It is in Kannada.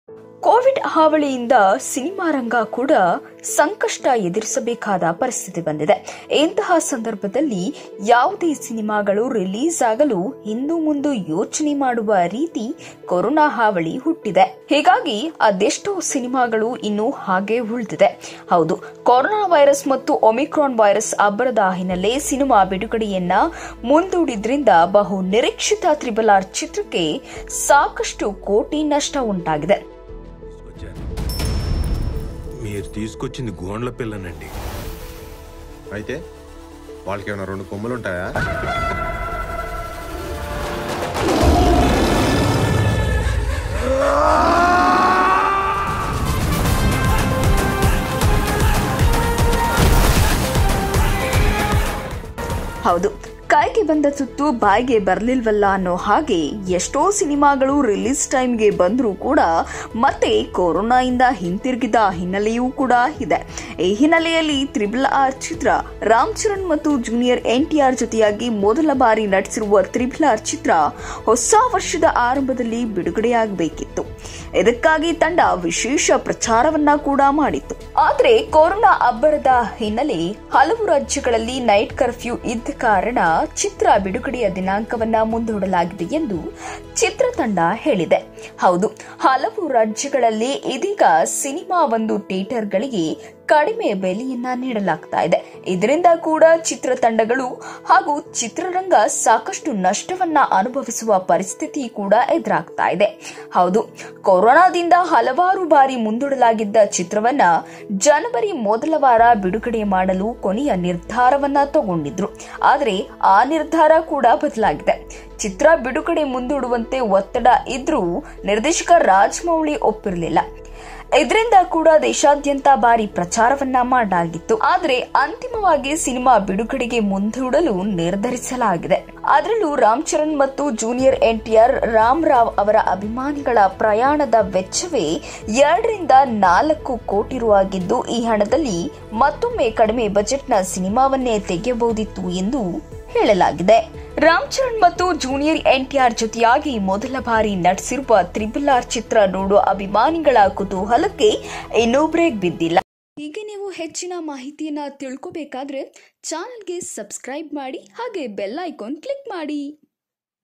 ಕೋವಿಡ್ ಹಾವಳಿಯಿಂದ ಸಿನಿಮಾ ರಂಗ ಕೂಡ ಸಂಕಷ್ಟ ಎದುರಿಸಬೇಕಾದ ಪರಿಸ್ಥಿತಿ ಬಂದಿದೆ ಇಂತಹ ಸಂದರ್ಭದಲ್ಲಿ ಯಾವುದೇ ಸಿನಿಮಾಗಳು ರಿಲೀಸ್ ಆಗಲು ಹಿಂದು ಮುಂದೆ ಯೋಚನೆ ಮಾಡುವ ರೀತಿ ಕೊರೋನಾ ಹಾವಳಿ ಹುಟ್ಟಿದೆ ಹೀಗಾಗಿ ಅದೆಷ್ಟೋ ಸಿನಿಮಾಗಳು ಇನ್ನೂ ಹಾಗೆ ಉಳಿದಿದೆ ಹೌದು ಕೊರೋನಾ ವೈರಸ್ ಮತ್ತು ಒಮಿಕ್ರಾನ್ ವೈರಸ್ ಅಬ್ಬರದ ಹಿನ್ನೆಲೆ ಸಿನಿಮಾ ಬಿಡುಗಡೆಯನ್ನ ಮುಂದೂಡಿದ್ರಿಂದ ಬಹು ನಿರೀಕ್ಷಿತ ತ್ರಿಬಲ್ ಆರ್ ಚಿತ್ರಕ್ಕೆ ಸಾಕಷ್ಟು ಕೋಟಿ ನಷ್ಟ ಉಂಟಾಗಿದೆ మీరు తీసుకొచ్చింది గోండ్ల పిల్లనండి అయితే వాళ్ళకి ఏమైనా రెండు కొమ్ములు ఉంటాయా ಹೌದು ಕೈಗೆ ಬಂದ ತುತ್ತು ಬಾಯಿಗೆ ಬರ್ಲಿಲ್ವಲ್ಲ ಅನ್ನೋ ಹಾಗೆ ಎಷ್ಟೋ ಸಿನಿಮಾಗಳು ರಿಲೀಸ್ ಟೈಮ್ಗೆ ಬಂದರೂ ಕೂಡ ಮತ್ತೆ ಕೊರೋನಾಯಿಂದ ಹಿಂತಿರುಗಿದ ಹಿನ್ನೆಲೆಯೂ ಕೂಡ ಇದೆ ಈ ಹಿನ್ನೆಲೆಯಲ್ಲಿ ತ್ರಿಬಲ್ ಆರ್ ಚಿತ್ರ ರಾಮ್ ಚರಣ್ ಮತ್ತು ಜೂನಿಯರ್ ಎನ್ ಟಿ ಆರ್ ಜೊತೆಯಾಗಿ ಮೊದಲ ಬಾರಿ ನಟಿಸಿರುವ ತ್ರಿಬಲ್ ಆರ್ ಚಿತ್ರ ಹೊಸ ವರ್ಷದ ಆರಂಭದಲ್ಲಿ ಬಿಡುಗಡೆಯಾಗಬೇಕಿತ್ತು ಇದಕ್ಕಾಗಿ ತಂಡ ವಿಶೇಷ ಪ್ರಚಾರವನ್ನ ಕೂಡ ಮಾಡಿತ್ತು ಆದರೆ ಕೊರೋನಾ ಅಬ್ಬರದ ಹಿನ್ನೆಲೆ ಹಲವು ರಾಜ್ಯಗಳಲ್ಲಿ ನೈಟ್ ಕರ್ಫ್ಯೂ ಇದ್ದ ಕಾರಣ ಚಿತ್ರ ಬಿಡುಗಡೆಯ ದಿನಾಂಕವನ್ನ ಮುಂದೂಡಲಾಗಿದೆ ಎಂದು ಚಿತ್ರತಂಡ ಹೇಳಿದೆ ಹೌದು ಹಲವು ರಾಜ್ಯಗಳಲ್ಲಿ ಇದೀಗ ಸಿನಿಮಾ ಒಂದು ಥಿಯೇಟರ್ಗಳಿಗೆ ಕಡಿಮೆ ಬೆಲೆಯನ್ನ ನೀಡಲಾಗ್ತಾ ಇದೆ ಇದರಿಂದ ಕೂಡ ಚಿತ್ರತಂಡಗಳು ಹಾಗೂ ಚಿತ್ರರಂಗ ಸಾಕಷ್ಟು ನಷ್ಟವನ್ನ ಅನುಭವಿಸುವ ಪರಿಸ್ಥಿತಿ ಕೂಡ ಎದುರಾಗ್ತಾ ಇದೆ ಹೌದು ಕೊರೋನಾದಿಂದ ಹಲವಾರು ಬಾರಿ ಮುಂದೂಡಲಾಗಿದ್ದ ಚಿತ್ರವನ್ನ ಜನವರಿ ಮೊದಲ ವಾರ ಬಿಡುಗಡೆ ಮಾಡಲು ಕೊನೆಯ ನಿರ್ಧಾರವನ್ನ ತಗೊಂಡಿದ್ರು ಆದರೆ ಆ ನಿರ್ಧಾರ ಕೂಡ ಬದಲಾಗಿದೆ ಚಿತ್ರ ಬಿಡುಗಡೆ ಮುಂದೂಡುವಂತೆ ಒತ್ತಡ ಇದ್ರೂ ನಿರ್ದೇಶಕ ರಾಜಮೌಳಿ ಒಪ್ಪಿರಲಿಲ್ಲ ಇದರಿಂದ ಕೂಡ ದೇಶಾದ್ಯಂತ ಬಾರಿ ಪ್ರಚಾರವನ್ನ ಮಾಡಲಾಗಿತ್ತು ಆದರೆ ಅಂತಿಮವಾಗಿ ಸಿನಿಮಾ ಬಿಡುಗಡೆಗೆ ಮುಂದೂಡಲು ನಿರ್ಧರಿಸಲಾಗಿದೆ ಅದರಲ್ಲೂ ರಾಮ್ ಚರಣ್ ಮತ್ತು ಜೂನಿಯರ್ ಎನ್ಟಿಆರ್ ರಾಮ್ ರಾವ್ ಅವರ ಅಭಿಮಾನಿಗಳ ಪ್ರಯಾಣದ ವೆಚ್ಚವೇ ಎರಡರಿಂದ ನಾಲ್ಕು ಕೋಟಿ ರು ಆಗಿದ್ದು ಈ ಹಣದಲ್ಲಿ ಮತ್ತೊಮ್ಮೆ ಕಡಿಮೆ ಬಜೆಟ್ನ ಸಿನಿಮಾವನ್ನೇ ತೆಗೆಯಬಹುದಿತ್ತು ಎಂದು ಹೇಳಲಾಗಿದೆ ರಾಮ್ ಚರಣ್ ಮತ್ತು ಜೂನಿಯರ್ ಎನ್ಟಿಆರ್ ಜೊತೆಯಾಗಿ ಮೊದಲ ಬಾರಿ ನಟಿಸಿರುವ ತ್ರಿಬಲ್ ಆರ್ ಚಿತ್ರ ನೋಡುವ ಅಭಿಮಾನಿಗಳ ಕುತೂಹಲಕ್ಕೆ ಇನ್ನೂ ಬ್ರೇಕ್ ಬಿದ್ದಿಲ್ಲ ಹೀಗೆ ನೀವು ಹೆಚ್ಚಿನ ಮಾಹಿತಿಯನ್ನ ತಿಳ್ಕೋಬೇಕಾದ್ರೆ ಚಾನಲ್ಗೆ ಸಬ್ಸ್ಕ್ರೈಬ್ ಮಾಡಿ ಹಾಗೆ ಬೆಲ್ ಐಕಾನ್ ಕ್ಲಿಕ್ ಮಾಡಿ